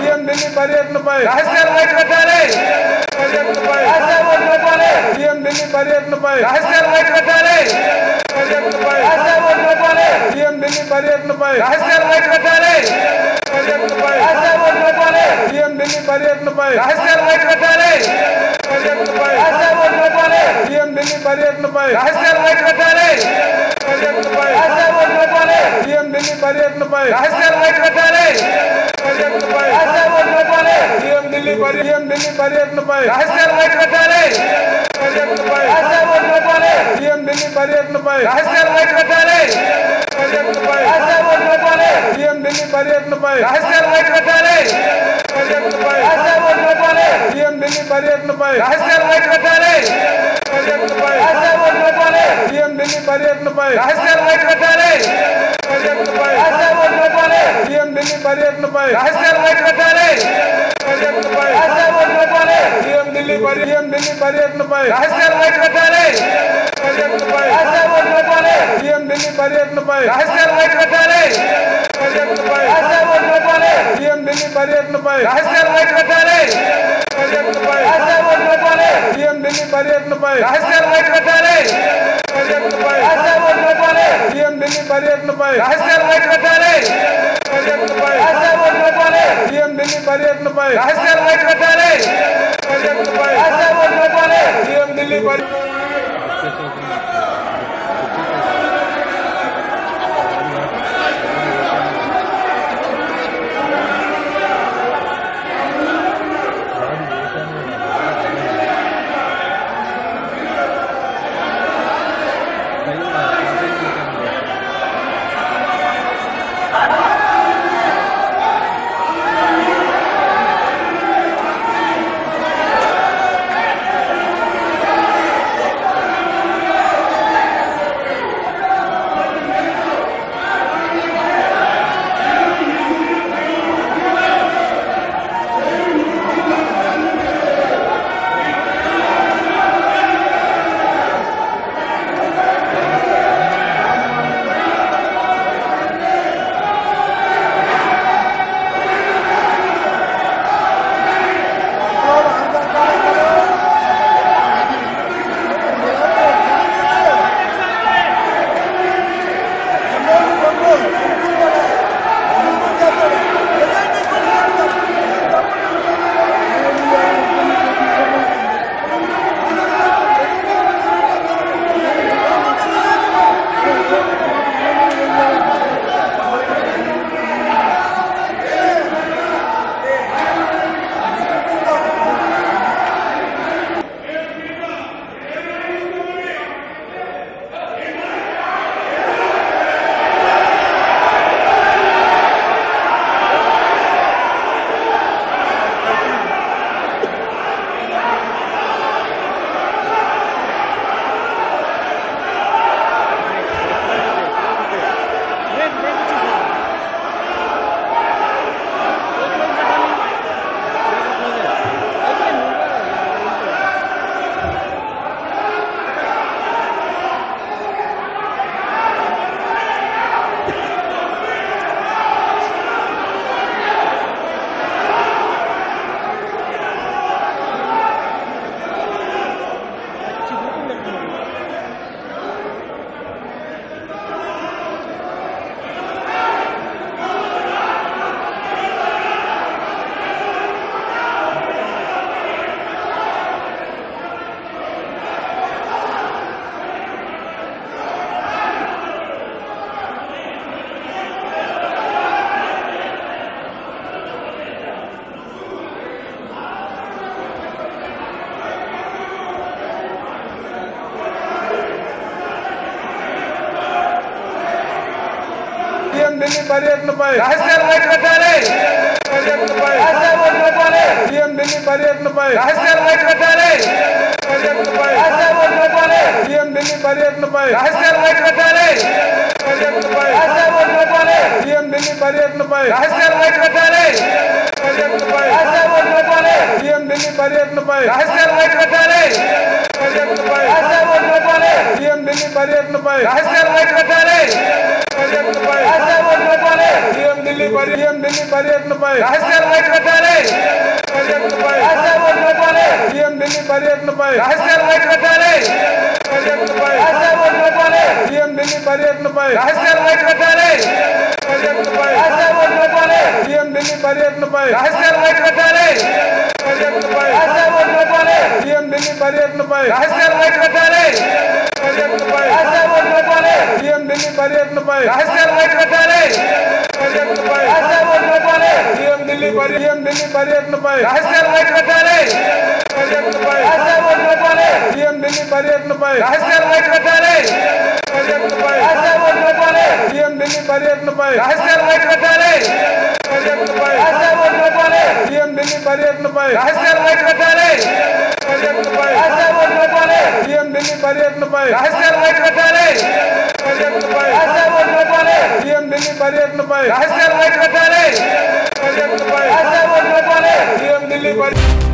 CM Delhi పర్యటనపై రహస్యాలు బయట పెట్టాలి పర్యటనపై రహస్యాలు బయట పెట్టాలి సీఎం ఢిల్లీ పర్యటనపై రహస్యాలు బయట పెట్టాలి పర్యటనపై రహస్యాలు బయట పెట్టాలి సీఎం ఢిల్లీ పర్యటనపై రహస్యాలు బయట పెట్టాలి పర్యటనపై రహస్యాలు బయట పెట్టాలి సీఎం ఢిల్లీ పర్యటనపై రహస్యాలు బయట పెట్టాలి పర్యటనపై రహస్యాలు బయట పెట్టాలి సీఎం ఢిల్లీ పర్యటనపై రహస్యాలు బయట పెట్టాలి పర్యటనపై రహస్యాలు బయట పెట్టాలి సీఎం ఢిల్లీ పర్యటనపై రహస్యాలు బయట పెట్టాలి పర్యటనపై రహస్యాలు బయట పెట్టాలి సీఎం ఢిల్లీ పర్య- సీఎం ఢిల్లీ పర్యటనపై రహస్యాలు బయట పెట్టాలి పర్యటనపై రహస్యాలు బయట పెట్టాలి సీఎం ఢిల్లీ పర్యటనపై రహస్యాలు బయట పెట్టాలి పర్యటనపై రహస్యాలు బయట పెట్టాలి సీఎం ఢిల్లీ పర్యటనపై రహస్యాలు బయట పెట్టాలి పర్యటనపై రహస్యాలు బయట పెట్టాలి సీఎం ఢిల్లీ పర్యటనపై రహస్యాలు బయట పెట్టాలి పర్యటనపై రహస్యాలు బయట పెట్టాలి సీఎం ఢిల్లీ పర్యటనపై రహస్యాలు బయట పెట్టాలి పర్యటనపై రహస్యాలు బయట పెట్టాలి సీఎం ఢిల్లీ పర్యటనపై రహస్యాలు బయట పెట్టాలి పర్యటనపై రహస్యాలు బయట పెట్టాలి సీఎం ఢిల్లీ పర్య- సీఎం ఢిల్లీ పర్యటనపై రహస్యాలు బయట పెట్టాలి పర్యటనపై రహస్యాలు బయట పెట్టాలి సీఎం ఢిల్లీ పర్యటనపై రహస్యాలు బయట పెట్టాలి పర్యటనపై రహస్యాలు బయట పెట్టాలి సీఎం ఢిల్లీ పర్యటనపై రహస్యాలు బయట పెట్టాలి పర్యటనపై రహస్యాలు బయట పెట్టాలి సీఎం ఢిల్లీ పర్యటనపై రహస్యాలు బయట పెట్టాలి పర్యటనపై రహస్యాలు బయట పెట్టాలి సీఎం ఢిల్లీ పర్యటనపై రహస్యాలు బయట పెట్టాలి పర్యటనపై రహస్యాలు బయట పెట్టాలి సీఎం ఢిల్లీ పర్యటనపై రహస్యాలు బయట పెట్టాలి పర్యటనపై రహస్యాలు బయట పెట్టాలి సీఎం ఢిల్లీ పర్య- సీఎం ఢిల్లీ పర్యటనపై రహస్యాలు బయట పెట్టాలి పర్యటనపై రహస్యాలు బయట పెట్టాలి సీఎం ఢిల్లీ పర్యటనపై రహస్యాలు బయట పెట్టాలి పర్యటనపై రహస్యాలు బయట పెట్టాలి సీఎం ఢిల్లీ పర్యటనపై రహస్యాలు బయట పెట్టాలి పర్యటనపై రహస్యాలు బయట పెట్టాలి సీఎం ఢిల్లీ పర్యటనపై రహస్యాలు బయట పెట్టాలి పర్యటనపై రహస్యాలు బయట పెట్టాలి సీఎం ఢిల్లీ పర్యటనపై రహస్యాలు బయట పెట్టాలి పర్యటనపై రహస్యాలు బయట పెట్టాలి సీఎం ఢిల్లీ పర్యటనపై రహస్యాలు బయట పెట్టాలి పర్యటనపై రాష్ట్రాలు బయటపెట్టాలి సీఎం ఢిల్లీ పర్య- సీఎం ఢిల్లీ పర్యటనపై రాష్ట్రాలు బయటపెట్టాలి పర్యటనపై రాష్ట్రాలు బయటపెట్టాలి సీఎం ఢిల్లీ పర్యటనపై రాష్ట్రాలు బయటపెట్టాలి పర్యటనపై రాష్ట్రాలు బయటపెట్టాలి సీఎం ఢిల్లీ పర్యటనపై రాష్ట్రాలు బయటపెట్టాలి పర్యటనపై రాష్ట్రాలు బయటపెట్టాలి సీఎం ఢిల్లీ పర్యటనపై రాష్ట్రాలు బయటపెట్టాలి పర్యటనపై రాష్ట్రాలు బయటపెట్టాలి సీఎం ఢిల్లీ పర్యటనపై రాష్ట్రాలు బయటపెట్టాలి పర్యటనపై రాష్ట్రాలు బయటపెట్టాలి సీఎం ఢిల్లీ పర్యటనపై రాష్ట్రాలు బయటపెట్టాలి పర్యటనపై రాష్ట్రాలు బయటపెట్టాలి సీఎం ఢిల్లీ పర్య- సీఎం ఢిల్లీ పర్యటనపై రాష్ట్రాలు బయటపెట్టాలి పర్యటనపై రాష్ట్రాలు బయటపెట్టాలి సీఎం ఢిల్లీ పర్యటనపై రాష్ట్రాలు బయటపెట్టాలి పర్యటనపై రాష్ట్రాలు బయటపెట్టాలి సీఎం ఢిల్లీ పర్యటనపై రాష్ట్రాలు బయటపెట్టాలి పర్యటనపై రాష్ట్రాలు బయటపెట్టాలి సీఎం ఢిల్లీ పర్యటనపై రాష్ట్రాలు బయటపెట్టాలి పర్యటనపై రాష్ట్రాలు బయటపెట్టాలి సీఎం ఢిల్లీ పర్యటనపై రాష్ట్రాలు బయటపెట్టాలి పర్యటనపై రాష్ట్రాలు బయటపెట్టాలి సీఎం ఢిల్లీ పర్యటనపై రాష్ట్రాలు బయటపెట్టాలి పర్యటనపై రాష్ట్రాలు బయటపెట్టాలి సీఎం ఢిల్లీ పర్య-